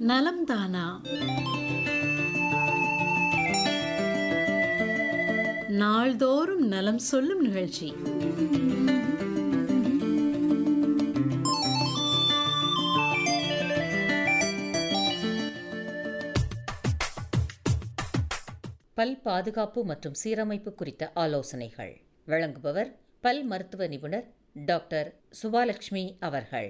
நலம் தானா நாள்தோறும் நலம் சொல்லும் நிகழ்ச்சி பல் பாதுகாப்பு மற்றும் சீரமைப்பு குறித்த ஆலோசனைகள் வழங்குபவர் பல் மருத்துவ நிபுணர் டாக்டர் சுபாலட்சுமி அவர்கள்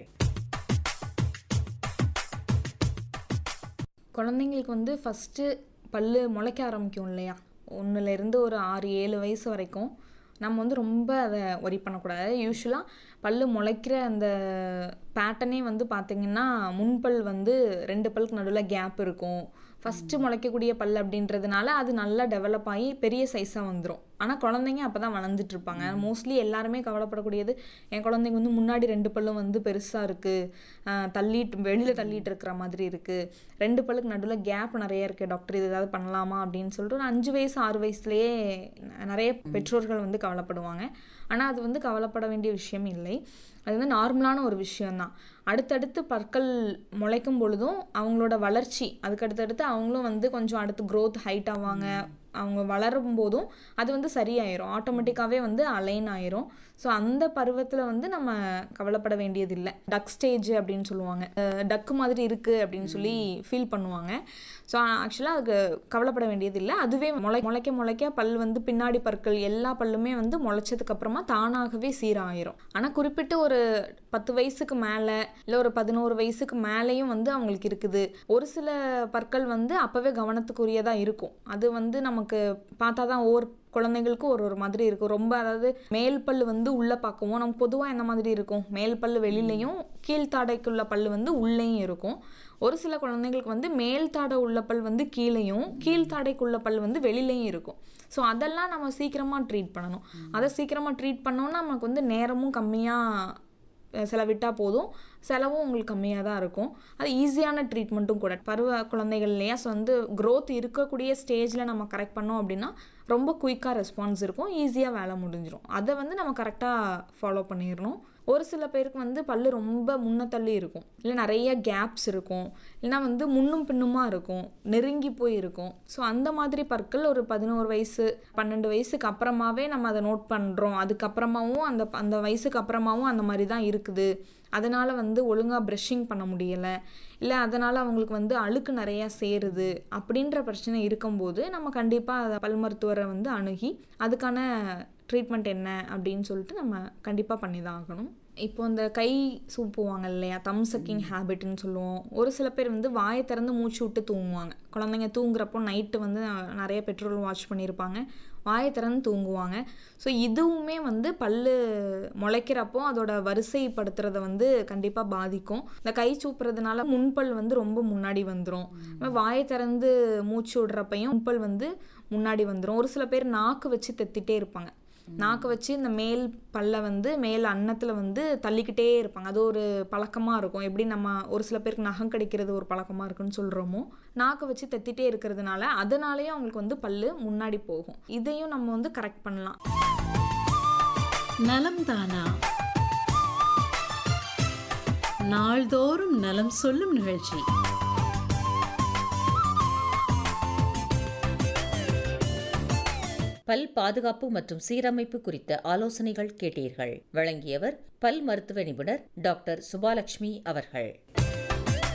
குழந்தைங்களுக்கு வந்து ஃபஸ்ட்டு பல்லு முளைக்க ஆரம்பிக்கும் இல்லையா ஒன்றுலேருந்து ஒரு ஆறு ஏழு வயசு வரைக்கும் நம்ம வந்து ரொம்ப அதை ஒரி பண்ணக்கூடாது யூஸ்வலாக பல்லு முளைக்கிற அந்த பேட்டர்னே வந்து பார்த்திங்கன்னா முன்பல் வந்து ரெண்டு பல்லுக்கு நடுவில் கேப் இருக்கும் ஃபஸ்ட்டு முளைக்கக்கூடிய பல் அப்படின்றதுனால அது நல்லா டெவலப் ஆகி பெரிய சைஸாக வந்துடும் ஆனால் குழந்தைங்க அப்போ தான் வளர்ந்துட்டு இருப்பாங்க மோஸ்ட்லி எல்லாருமே கவலைப்படக்கூடியது என் குழந்தைங்க வந்து முன்னாடி ரெண்டு பல்லும் வந்து பெருசாக இருக்குது தள்ளிட்டு வெளியில் தள்ளிட்டு இருக்கிற மாதிரி இருக்குது ரெண்டு பல்லுக்கு நடுவில் கேப் நிறைய இருக்குது டாக்டர் இது ஏதாவது பண்ணலாமா அப்படின்னு சொல்லிட்டு ஒரு அஞ்சு வயசு ஆறு வயசுலேயே நிறைய பெற்றோர்கள் வந்து கவலைப்படுவாங்க ஆனால் அது வந்து கவலைப்பட வேண்டிய விஷயம் இல்லை அது வந்து நார்மலான ஒரு விஷயம்தான் அடுத்தடுத்து பற்கள் முளைக்கும் பொழுதும் அவங்களோட வளர்ச்சி அதுக்கு அடுத்தடுத்து அவங்களும் வந்து கொஞ்சம் அடுத்து க்ரோத் ஹைட் ஆவாங்க அவங்க வளரும் போதும் அது வந்து சரியாயிரும் ஆட்டோமேட்டிக்காகவே வந்து அலைன் ஆயிரும் ஸோ அந்த பருவத்தில் வந்து நம்ம கவலைப்பட வேண்டியதில்லை டக் ஸ்டேஜ் அப்படின்னு சொல்லுவாங்க டக்கு மாதிரி இருக்குது அப்படின்னு சொல்லி ஃபீல் பண்ணுவாங்க ஸோ ஆக்சுவலாக அதுக்கு கவலைப்பட வேண்டியதில்லை அதுவே முளை முளைக்க முளைக்க பல் வந்து பின்னாடி பற்கள் எல்லா பல்லுமே வந்து முளைச்சதுக்கு அப்புறமா தானாகவே சீராயிரும் ஆனால் குறிப்பிட்டு ஒரு பத்து வயசுக்கு மேலே இல்லை ஒரு பதினோரு வயசுக்கு மேலேயும் வந்து அவங்களுக்கு இருக்குது ஒரு சில பற்கள் வந்து அப்போவே கவனத்துக்குரியதாக இருக்கும் அது வந்து நமக்கு பார்த்தா தான் ஒவ்வொரு குழந்தைங்களுக்கும் ஒரு ஒரு மாதிரி இருக்கும் ரொம்ப அதாவது மேல் பல்லு வந்து உள்ளே பார்க்கவும் நமக்கு பொதுவாக என்ன மாதிரி இருக்கும் மேல் பல்லு வெளிலையும் கீழ்த்தாடைக்குள்ள பல்லு வந்து உள்ளேயும் இருக்கும் ஒரு சில குழந்தைங்களுக்கு வந்து மேல் தாடை உள்ள பல் வந்து கீழேயும் கீழ்த்தாடைக்குள்ள பல் வந்து வெளிலையும் இருக்கும் ஸோ அதெல்லாம் நம்ம சீக்கிரமாக ட்ரீட் பண்ணணும் அதை சீக்கிரமாக ட்ரீட் பண்ணோன்னா நமக்கு வந்து நேரமும் கம்மியாக செலவிட்டால் போதும் செலவும் உங்களுக்கு கம்மியாக தான் இருக்கும் அது ஈஸியான ட்ரீட்மெண்ட்டும் கூட பருவ குழந்தைகள் இல்லையா ஸோ வந்து க்ரோத் இருக்கக்கூடிய ஸ்டேஜில் நம்ம கரெக்ட் பண்ணோம் அப்படின்னா ரொம்ப குயிக்காக ரெஸ்பான்ஸ் இருக்கும் ஈஸியாக வேலை முடிஞ்சிடும் அதை வந்து நம்ம கரெக்டாக ஃபாலோ பண்ணிடணும் ஒரு சில பேருக்கு வந்து பல்லு ரொம்ப முன்ன தள்ளி இருக்கும் இல்லை நிறைய கேப்ஸ் இருக்கும் இல்லைனா வந்து முன்னும் பின்னுமாக இருக்கும் நெருங்கி போய் இருக்கும் ஸோ அந்த மாதிரி பற்கள் ஒரு பதினோரு வயசு பன்னெண்டு வயசுக்கு அப்புறமாவே நம்ம அதை நோட் பண்ணுறோம் அதுக்கப்புறமாவும் அந்த அந்த வயசுக்கு அப்புறமாவும் அந்த மாதிரி தான் இருக்குது அதனால் வந்து ஒழுங்காக ப்ரஷிங் பண்ண முடியலை இல்லை அதனால் அவங்களுக்கு வந்து அழுக்கு நிறையா சேருது அப்படின்ற பிரச்சனை இருக்கும்போது நம்ம கண்டிப்பாக அதை பல் மருத்துவரை வந்து அணுகி அதுக்கான ட்ரீட்மெண்ட் என்ன அப்படின்னு சொல்லிட்டு நம்ம கண்டிப்பாக பண்ணி தான் ஆகணும் இப்போ இந்த கை சூப்புவாங்க இல்லையா தம் சக்கிங் ஹேபிட்னு சொல்லுவோம் ஒரு சில பேர் வந்து வாயை திறந்து மூச்சு விட்டு தூங்குவாங்க குழந்தைங்க தூங்குறப்போ நைட்டு வந்து நிறைய பெட்ரோல் வாட்ச் பண்ணியிருப்பாங்க வாயை திறந்து தூங்குவாங்க ஸோ இதுவுமே வந்து பல்லு முளைக்கிறப்போ அதோட வரிசைப்படுத்துறத வந்து கண்டிப்பாக பாதிக்கும் இந்த கை சூப்புறதுனால முன்பல் வந்து ரொம்ப முன்னாடி வந்துடும் வாயை திறந்து மூச்சு விடுறப்பையும் முன்பல் வந்து முன்னாடி வந்துடும் ஒரு சில பேர் நாக்கு வச்சு தெத்திட்டே இருப்பாங்க நாக்கு வச்சு இந்த மேல் பல்ல வந்து மேல் அன்னத்தில் வந்து தள்ளிக்கிட்டே இருப்பாங்க அது ஒரு பழக்கமாக இருக்கும் எப்படி நம்ம ஒரு சில பேருக்கு நகம் கிடைக்கிறது ஒரு பழக்கமாக இருக்குன்னு சொல்கிறோமோ நாக்கு வச்சு தெத்திட்டே இருக்கிறதுனால அதனாலேயும் அவங்களுக்கு வந்து பல்லு முன்னாடி போகும் இதையும் நம்ம வந்து கரெக்ட் பண்ணலாம் நலம் தானா நாள்தோறும் நலம் சொல்லும் நிகழ்ச்சி பல் பாதுகாப்பு மற்றும் சீரமைப்பு குறித்த ஆலோசனைகள் கேட்டீர்கள் வழங்கியவர் பல் மருத்துவ நிபுணர் டாக்டர் சுபாலட்சுமி அவர்கள்